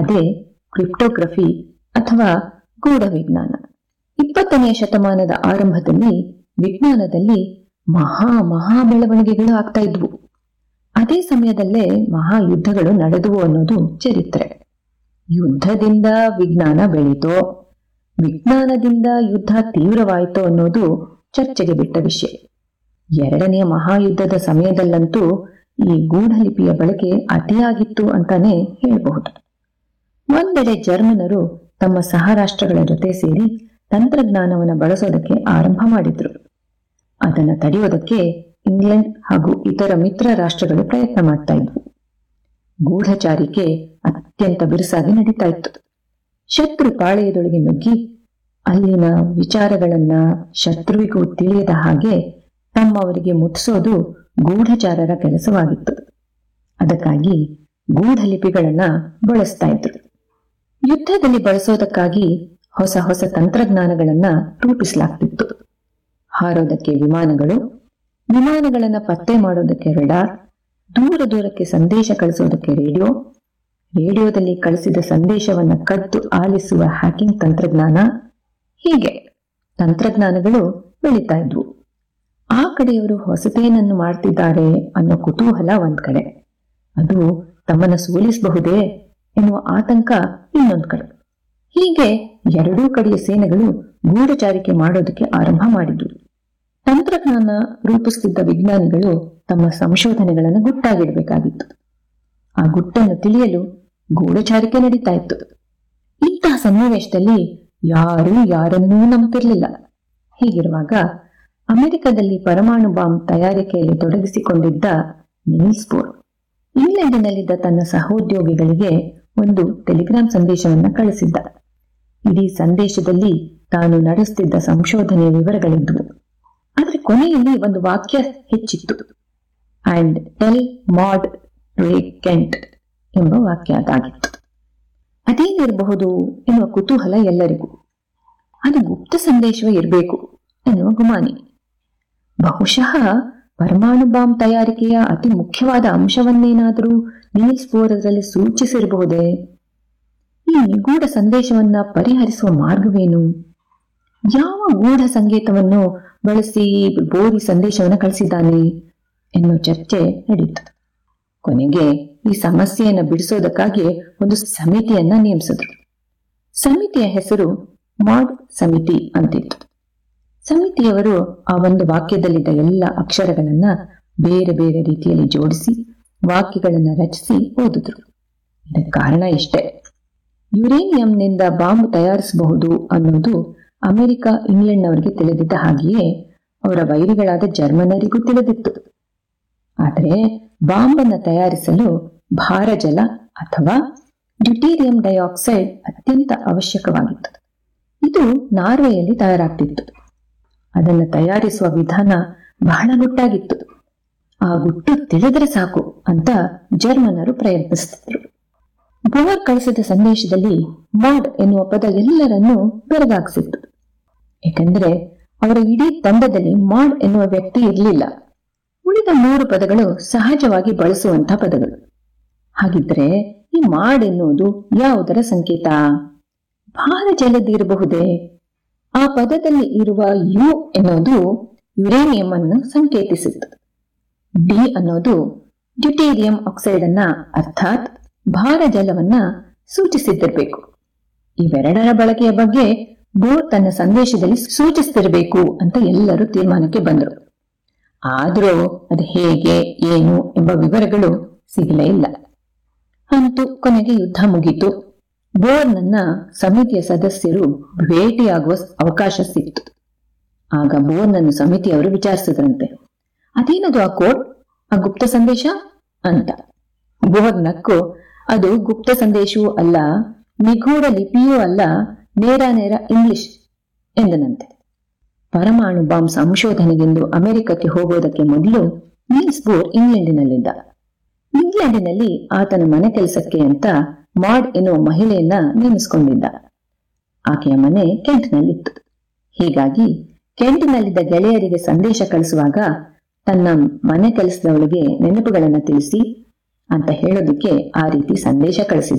ಅದೇ ಕ್ರಿಪ್ಟೋಗ್ರಫಿ ಅಥವಾ ಗೂಢ ವಿಜ್ಞಾನ ಇಪ್ಪತ್ತನೆಯ ಶತಮಾನದ ಆರಂಭದಲ್ಲಿ ವಿಜ್ಞಾನದಲ್ಲಿ ಮಹಾ ಮಹಾ ಬೆಳವಣಿಗೆಗಳು ಆಗ್ತಾ ಇದ್ವು ಅದೇ ಸಮಯದಲ್ಲೇ ಮಹಾ ಯುದ್ಧಗಳು ನಡೆದುವು ಅನ್ನೋದು ಚರಿತ್ರೆ ಯುದ್ಧದಿಂದ ವಿಜ್ಞಾನ ಬೆಳೀತೋ ವಿಜ್ಞಾನದಿಂದ ಯುದ್ಧ ತೀವ್ರವಾಯಿತೋ ಅನ್ನೋದು ಚರ್ಚೆಗೆ ಬಿಟ್ಟ ವಿಷಯ ಎರಡನೆಯ ಮಹಾಯುದ್ಧದ ಸಮಯದಲ್ಲಂತೂ ಈ ಗೂಢಲಿಪಿಯ ಬಳಕೆ ಅತಿಯಾಗಿತ್ತು ಅಂತಾನೆ ಹೇಳಬಹುದು ಒಂದೆಡೆ ಜರ್ಮನರು ತಮ್ಮ ಸಹ ರಾಷ್ಟ್ರಗಳ ಜೊತೆ ಸೇರಿ ತಂತ್ರಜ್ಞಾನವನ್ನು ಬಳಸೋದಕ್ಕೆ ಆರಂಭ ಮಾಡಿದ್ರು ಅದನ್ನು ತಡೆಯೋದಕ್ಕೆ ಇಂಗ್ಲೆಂಡ್ ಹಾಗೂ ಇತರ ಮಿತ್ರ ರಾಷ್ಟ್ರಗಳು ಪ್ರಯತ್ನ ಮಾಡ್ತಾ ಇದ್ವು ಗೂಢಚಾರಿಕೆ ಅತ್ಯಂತ ಬಿರುಸಾಗಿ ನಡೀತಾ ಇತ್ತು ಶತ್ರು ಪಾಳೆಯದೊಳಗೆ ನುಗ್ಗಿ ಅಲ್ಲಿನ ವಿಚಾರಗಳನ್ನ ಶತ್ರುವಿಗೂ ತಿಳಿಯದ ಹಾಗೆ ತಮ್ಮವರಿಗೆ ಮುಟ್ಟಿಸೋದು ಗೂಢಚಾರರ ಕೆಲಸವಾಗಿತ್ತು ಅದಕ್ಕಾಗಿ ಗೂಢಲಿಪಿಗಳನ್ನ ಬಳಸ್ತಾ ಇದ್ರು ಯುದ್ಧದಲ್ಲಿ ಬಳಸೋದಕ್ಕಾಗಿ ಹೊಸ ಹೊಸ ತಂತ್ರಜ್ಞಾನಗಳನ್ನ ರೂಪಿಸಲಾಗ್ತಿತ್ತು ಹಾರೋದಕ್ಕೆ ವಿಮಾನಗಳು ವಿಮಾನಗಳನ್ನ ಪತ್ತೆ ಮಾಡೋದಕ್ಕೆ ರೆಡಾರ್ ದೂರ ದೂರಕ್ಕೆ ಸಂದೇಶ ಕಳಿಸೋದಕ್ಕೆ ರೇಡಿಯೋ ರೇಡಿಯೋದಲ್ಲಿ ಕಳಿಸಿದ ಸಂದೇಶವನ್ನ ಕದ್ದು ಆಲಿಸುವ ಹ್ಯಾಕಿಂಗ್ ತಂತ್ರಜ್ಞಾನ ಹೀಗೆ ತಂತ್ರಜ್ಞಾನಗಳು ಬೆಳೀತಾ ಇದ್ವು ಆ ಕಡೆಯವರು ಹೊಸತೇನನ್ನು ಮಾಡ್ತಿದ್ದಾರೆ ಅನ್ನೋ ಕುತೂಹಲ ಒಂದ್ ಕಡೆ ಅದು ತಮ್ಮನ್ನ ಸೋಲಿಸಬಹುದೇ ಎನ್ನುವ ಆತಂಕ ಇನ್ನೊಂದ್ ಕಡೆ ಹೀಗೆ ಎರಡೂ ಕಡೆಯ ಸೇನೆಗಳು ಗೂಢಚಾರಿಕೆ ಮಾಡೋದಕ್ಕೆ ಆರಂಭ ಮಾಡಿದ್ರು ತಂತ್ರಜ್ಞಾನ ರೂಪಿಸುತ್ತಿದ್ದ ವಿಜ್ಞಾನಿಗಳು ತಮ್ಮ ಸಂಶೋಧನೆಗಳನ್ನು ಗುಟ್ಟಾಗಿಡಬೇಕಾಗಿತ್ತು ಆ ಗುಟ್ಟನ್ನು ತಿಳಿಯಲು ಗೂಢಚಾರಿಕೆ ನಡೀತಾ ಇತ್ತು ಇಂತಹ ಸನ್ನಿವೇಶದಲ್ಲಿ ಯಾರೂ ಯಾರನ್ನೂ ನಂಬ್ತಿರ್ಲಿಲ್ಲ ಹೀಗಿರುವಾಗ ಅಮೆರಿಕದಲ್ಲಿ ಪರಮಾಣು ಬಾಂಬ್ ತಯಾರಿಕೆಯಲ್ಲಿ ತೊಡಗಿಸಿಕೊಂಡಿದ್ದ ನೀಲ್ಸ್ ಬೋರ್ ಇಂಗ್ಲೆಂಡಿನಲ್ಲಿದ್ದ ತನ್ನ ಸಹೋದ್ಯೋಗಿಗಳಿಗೆ ಒಂದು ಟೆಲಿಗ್ರಾಂ ಸಂದೇಶವನ್ನ ಕಳಿಸಿದ್ದ ಇಡೀ ಸಂದೇಶದಲ್ಲಿ ತಾನು ನಡೆಸುತ್ತಿದ್ದ ಸಂಶೋಧನೆಯ ವಿವರಗಳಿದ್ವು ಆದ್ರೆ ಕೊನೆಯಲ್ಲಿ ಒಂದು ವಾಕ್ಯ ಹೆಚ್ಚಿತ್ತು ಅಂಡ್ ಟೆಲ್ ಮಾಡ್ ರೇ ಕೆಂಟ್ ಎಂಬ ವಾಕ್ಯ ಅದಾಗಿತ್ತು ಅದೇನಿರಬಹುದು ಎನ್ನುವ ಕುತೂಹಲ ಎಲ್ಲರಿಗೂ ಅದು ಗುಪ್ತ ಸಂದೇಶವೇ ಇರಬೇಕು ಎನ್ನುವ ಗುಮಾನಿ ಬಹುಶಃ ಪರಮಾಣು ಬಾಂಬ್ ತಯಾರಿಕೆಯ ಅತಿ ಮುಖ್ಯವಾದ ಅಂಶವನ್ನೇನಾದರೂ ನೀಲ್ಸ್ ಬೋರ್ ಅದರಲ್ಲಿ ಸೂಚಿಸಿರಬಹುದೇ ಈ ನಿಗೂಢ ಸಂದೇಶವನ್ನ ಪರಿಹರಿಸುವ ಮಾರ್ಗವೇನು ಯಾವ ಗೂಢ ಸಂಗೀತವನ್ನು ಬಳಸಿ ಬೋರಿ ಸಂದೇಶವನ್ನು ಕಳಿಸಿದ್ದಾನೆ ಎನ್ನುವ ಚರ್ಚೆ ನಡೀತು ಕೊನೆಗೆ ಈ ಸಮಸ್ಯೆಯನ್ನ ಬಿಡಿಸೋದಕ್ಕಾಗಿ ಒಂದು ಸಮಿತಿಯನ್ನ ನೇಮಿಸಿದ್ರು ಸಮಿತಿಯ ಹೆಸರು ಮಾಡ್ ಸಮಿತಿ ಅಂತಿತ್ತು ಸಮಿತಿಯವರು ಆ ಒಂದು ವಾಕ್ಯದಲ್ಲಿದ್ದ ಎಲ್ಲ ಅಕ್ಷರಗಳನ್ನ ಬೇರೆ ಬೇರೆ ರೀತಿಯಲ್ಲಿ ಜೋಡಿಸಿ ವಾಕ್ಯಗಳನ್ನ ರಚಿಸಿ ಓದಿದ್ರು ಇದಕ್ಕೆ ಕಾರಣ ಇಷ್ಟೇ ಯುರೇನಿಯಂನಿಂದ ಬಾಂಬ್ ತಯಾರಿಸಬಹುದು ಅನ್ನೋದು ಅಮೆರಿಕ ಇಂಗ್ಲೆಂಡ್ನವರಿಗೆ ತಿಳಿದಿದ್ದ ಹಾಗೆಯೇ ಅವರ ವೈರಿಗಳಾದ ಜರ್ಮನರಿಗೂ ತಿಳಿದಿತ್ತು ಆದರೆ ಬಾಂಬನ್ನು ತಯಾರಿಸಲು ಭಾರಜಲ ಅಥವಾ ಡ್ಯೂಟೀರಿಯಂ ಡೈಆಕ್ಸೈಡ್ ಅತ್ಯಂತ ಅವಶ್ಯಕವಾಗಿತ್ತು ಇದು ನಾರ್ವೆಯಲ್ಲಿ ತಯಾರಾಗ್ತಿತ್ತು ಅದನ್ನು ತಯಾರಿಸುವ ವಿಧಾನ ಬಹಳ ಗುಟ್ಟಾಗಿತ್ತು ಆ ಗುಟ್ಟು ತಿಳಿದರೆ ಸಾಕು ಅಂತ ಜರ್ಮನರು ಪ್ರಯತ್ನಿಸುತ್ತಿದ್ರು ಬೋರ್ ಕಳಿಸಿದ ಸಂದೇಶದಲ್ಲಿ ಮಾಡ್ ಎನ್ನುವ ಪದ ಎಲ್ಲರನ್ನೂ ಬೆರಗಾಗಿಸಿತ್ತು ಏಕೆಂದರೆ ಅವರ ಇಡೀ ತಂಡದಲ್ಲಿ ಮಾಡ್ ಎನ್ನುವ ವ್ಯಕ್ತಿ ಇರಲಿಲ್ಲ ಉಳಿದ ಮೂರು ಪದಗಳು ಸಹಜವಾಗಿ ಬಳಸುವಂತಹ ಪದಗಳು ಹಾಗಿದ್ರೆ ಈ ಮಾಡ್ ಎನ್ನುವುದು ಯಾವುದರ ಸಂಕೇತ ಭಾರ ಜಲದಿರಬಹುದೇ ಆ ಪದದಲ್ಲಿ ಇರುವ ಯು ಎನ್ನುವುದು ಯುರೇನಿಯಂ ಅನ್ನು ಸಂಕೇತಿಸುತ್ತದೆ ಡಿ ಅನ್ನೋದು ಡ್ಯೂಟೇರಿಯಂ ಆಕ್ಸೈಡ್ ಅನ್ನ ಅರ್ಥಾತ್ ಭಾರ ಜಲವನ್ನ ಸೂಚಿಸಿದ್ದಿರಬೇಕು ಇವೆರಡರ ಬಳಕೆಯ ಬಗ್ಗೆ ಬೋರ್ ತನ್ನ ಸಂದೇಶದಲ್ಲಿ ಸೂಚಿಸ್ತಿರಬೇಕು ಅಂತ ಎಲ್ಲರೂ ತೀರ್ಮಾನಕ್ಕೆ ಬಂದರು ಆದರೂ ಅದು ಹೇಗೆ ಏನು ಎಂಬ ವಿವರಗಳು ಸಿಗಲೇ ಇಲ್ಲ ಅಂತೂ ಕೊನೆಗೆ ಯುದ್ಧ ಮುಗೀತು ಬೋರ್ನನ್ನ ಸಮಿತಿಯ ಸದಸ್ಯರು ಭೇಟಿಯಾಗುವ ಅವಕಾಶ ಸಿಕ್ತು ಆಗ ಬೋರ್ನನ್ನು ಸಮಿತಿಯವರು ವಿಚಾರಿಸಿದ್ರಂತೆ ಅದೇನದು ಆ ಕೋಡ್ ಆ ಗುಪ್ತ ಸಂದೇಶ ಅಂತ ಬೋರ್ ನಕ್ಕು ಅದು ಗುಪ್ತ ಸಂದೇಶವೂ ಅಲ್ಲ ನಿಗೂಢ ಲಿಪಿಯೂ ಅಲ್ಲ ನೇರ ನೇರ ಇಂಗ್ಲಿಷ್ ಎಂದನಂತೆ ಪರಮಾಣು ಬಾಂಬ್ ಸಂಶೋಧನೆಗೆಂದು ಅಮೆರಿಕಕ್ಕೆ ಹೋಗೋದಕ್ಕೆ ಮೊದಲು ನೀಲ್ಸ್ ಬೋರ್ ಇಂಗ್ಲೆಂಡಿನಲ್ಲಿದ್ದ ಇಂಗ್ಲೆಂಡಿನಲ್ಲಿ ಆತನ ಮನೆ ಕೆಲಸಕ್ಕೆ ಅಂತ ಮಾಡ್ ಎನ್ನುವ ಮಹಿಳೆಯನ್ನ ನೇಮಿಸಿಕೊಂಡಿದ್ದ ಆಕೆಯ ಮನೆ ಕೆಂಟ್ನಲ್ಲಿತ್ತು ಹೀಗಾಗಿ ಕೆಂಟಿನಲ್ಲಿದ್ದ ಗೆಳೆಯರಿಗೆ ಸಂದೇಶ ಕಳಿಸುವಾಗ ತನ್ನ ಮನೆ ಕೆಲಸದವಳಿಗೆ ನೆನಪುಗಳನ್ನ ತಿಳಿಸಿ ಅಂತ ಹೇಳೋದಕ್ಕೆ ಆ ರೀತಿ ಸಂದೇಶ ಕಳಿಸಿದ